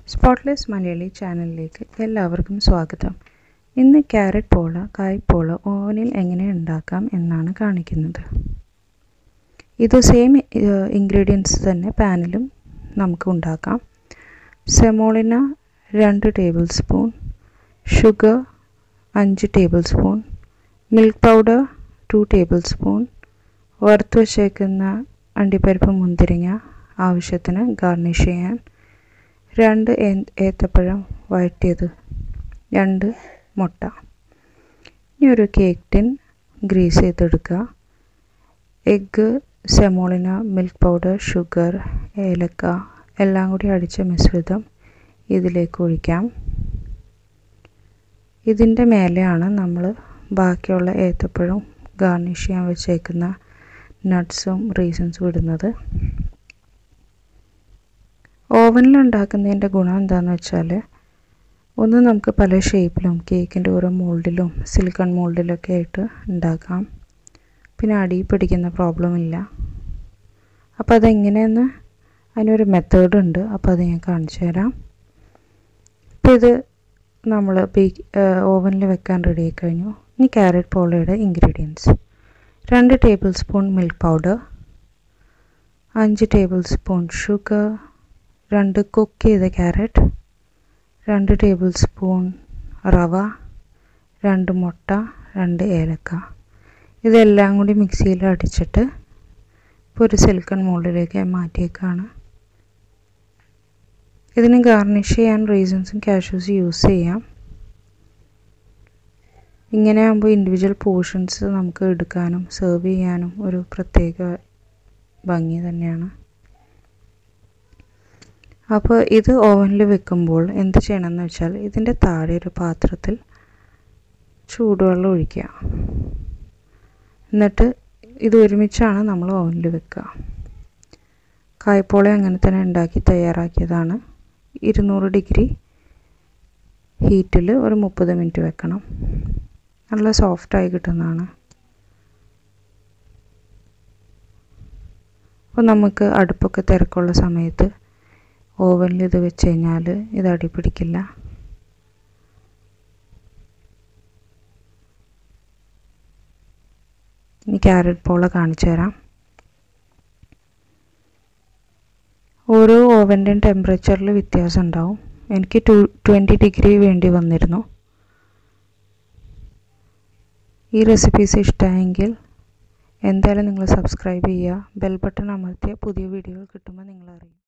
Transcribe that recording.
spotless Malayali ചാനലിലേക്ക് എല്ലാവർക്കും സ്വാഗതം ഇന്ന് ക്യാരറ്റ് പോള കായ്പോള ഓവനിൽ എങ്ങനെ ഉണ്ടാക്കാം എന്നാണ് കാണിക്കുന്നത് ഇത് സെയിം ഇൻഗ്രീഡിയൻസ് തന്നെ പാനിലും നമുക്ക് ഉണ്ടാക്കാം സെമോളിന രണ്ട് ടേബിൾ സ്പൂൺ ഷുഗർ അഞ്ച് tablespoon milk powder two tablespoon വറുത്ത് വച്ചേക്കുന്ന അണ്ടിപ്പരിപ്പ് മുന്തിരിങ്ങ ആവശ്യത്തിന് ഗാർണിഷ് ചെയ്യാൻ രണ്ട് ഏത്തപ്പഴം വഴറ്റിയത് രണ്ട് മുട്ട ഇനി ഒരു കേക്ക് ടിൻ ഗ്രീസ് ചെയ്തെടുക്കുക egg semolina milk powder sugar ഏലക്ക എല്ലാം കൂടി അടിച്ച മിശ്രിതം ഇതിലേക്ക് ഒഴിക്കാം ഇതിൻ്റെ മേലെയാണ് നമ്മൾ ബാക്കിയുള്ള ഏത്തപ്പഴം ഗാർണിഷ് ചെയ്യാൻ വെച്ചേക്കുന്ന നട്ട്സും റീസൺസും ഇടുന്നത് ഓവനിൽ ഉണ്ടാക്കുന്നതിൻ്റെ ഗുണം എന്താണെന്ന് വെച്ചാൽ ഒന്ന് നമുക്ക് പല ഷേപ്പിലും കേക്കിൻ്റെ ഓരോ മോൾഡിലും സിലിക്കൺ മോൾഡിലൊക്കെ ആയിട്ട് ഉണ്ടാക്കാം പിന്നെ അടി പിടിക്കുന്ന പ്രോബ്ലം ഇല്ല അപ്പോൾ അതെങ്ങനെയെന്ന് അതിനൊരു മെത്തേഡ് ഉണ്ട് അപ്പോൾ അത് ഞാൻ കാണിച്ചു തരാം ഇപ്പോൾ ഇത് നമ്മൾ ബേക്ക് ഓവനിൽ വെക്കാൻ റെഡി ആയി കഴിഞ്ഞു ഇനി ക്യാരറ്റ് പോളയുടെ ഇൻഗ്രീഡിയൻസ് രണ്ട് ടേബിൾ സ്പൂൺ മിൽക്ക് പൗഡർ അഞ്ച് ടേബിൾ സ്പൂൺ ഷുഗർ രണ്ട് കുക്ക് ചെയ്ത ക്യാരറ്റ് രണ്ട് ടേബിൾ സ്പൂൺ റവ രണ്ട് മുട്ട രണ്ട് ഏലക്ക ഇതെല്ലാം കൂടി മിക്സിയിൽ അടിച്ചിട്ട് ഇപ്പോൾ ഒരു സിലിക്കൺ മോൾഡിലേക്ക് മാറ്റിയേക്കാണ് ഇതിന് ഗാർണിഷ് ചെയ്യാൻ റീസൺസും കാഷ്യൂസ് യൂസ് ചെയ്യാം ഇങ്ങനെ ആകുമ്പോൾ ഇൻഡിവിജ്വൽ പോർഷൻസ് നമുക്ക് എടുക്കാനും സെർവ് ചെയ്യാനും ഒരു പ്രത്യേക ഭംഗി തന്നെയാണ് അപ്പോൾ ഇത് ഓവനിൽ വെക്കുമ്പോൾ എന്ത് ചെയ്യണമെന്ന് വെച്ചാൽ ഇതിൻ്റെ താഴെ ഒരു പാത്രത്തിൽ ചൂടുവെള്ളം ഒഴിക്കുക എന്നിട്ട് ഇത് ഒരുമിച്ചാണ് നമ്മൾ ഓവനിൽ വെക്കുക കായ്പോള അങ്ങനെ തന്നെ ഉണ്ടാക്കി തയ്യാറാക്കിയതാണ് ഇരുന്നൂറ് ഡിഗ്രി ഹീറ്റിൽ ഒരു മുപ്പത് മിനിറ്റ് വെക്കണം നല്ല സോഫ്റ്റായി കിട്ടുന്നതാണ് അപ്പോൾ നമുക്ക് അടുപ്പൊക്കെ തിരക്കുള്ള സമയത്ത് ഓവനിൽ ഇത് വെച്ച് കഴിഞ്ഞാൽ ഇത് അടി പിടിക്കില്ല ഇനി ക്യാരറ്റ് പോള കാണിച്ചു തരാം ഓരോ ഓവൻ്റെയും ടെമ്പറേച്ചറിൽ വ്യത്യാസം ഉണ്ടാവും എനിക്ക് ടു ട്വൻറ്റി ഡിഗ്രി വേണ്ടി വന്നിരുന്നു ഈ റെസിപ്പീസ് ഇഷ്ടമായെങ്കിൽ എന്തായാലും നിങ്ങൾ സബ്സ്ക്രൈബ് ചെയ്യുക ബെൽ ബട്ടൺ അമർത്തിയാൽ പുതിയ വീഡിയോകൾ കിട്ടുമ്പോൾ നിങ്ങൾ അറിയും